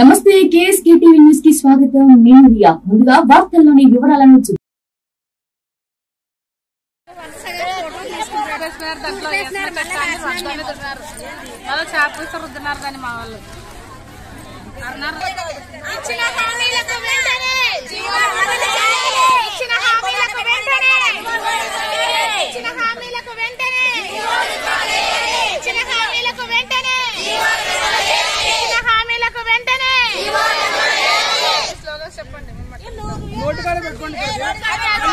నమస్తే KSK TV news కి స్వాగతం నేను రియా ముందుగా వార్తల్లోని వివరాలను చూ- చూపేసినారు దాంట్లో వేసినారు పెట్టాలి రుద్దాలి రుద్దినారు వాళ్ళు చేప రుద్దినారు దాన్ని మా వాళ్ళు అన్నారు ఇచ్చిన హామీలకు వెంటనే ఇచ్చిన హామీలకు వెంటనే ఇచ్చిన హామీలకు వెంటనే ఇచ్చిన హామీలకు వెంటనే ఇచ్చిన హామీలకు వెంటనే స్లోగా చెప్పండి నోటు కాడ పెట్టుకోండి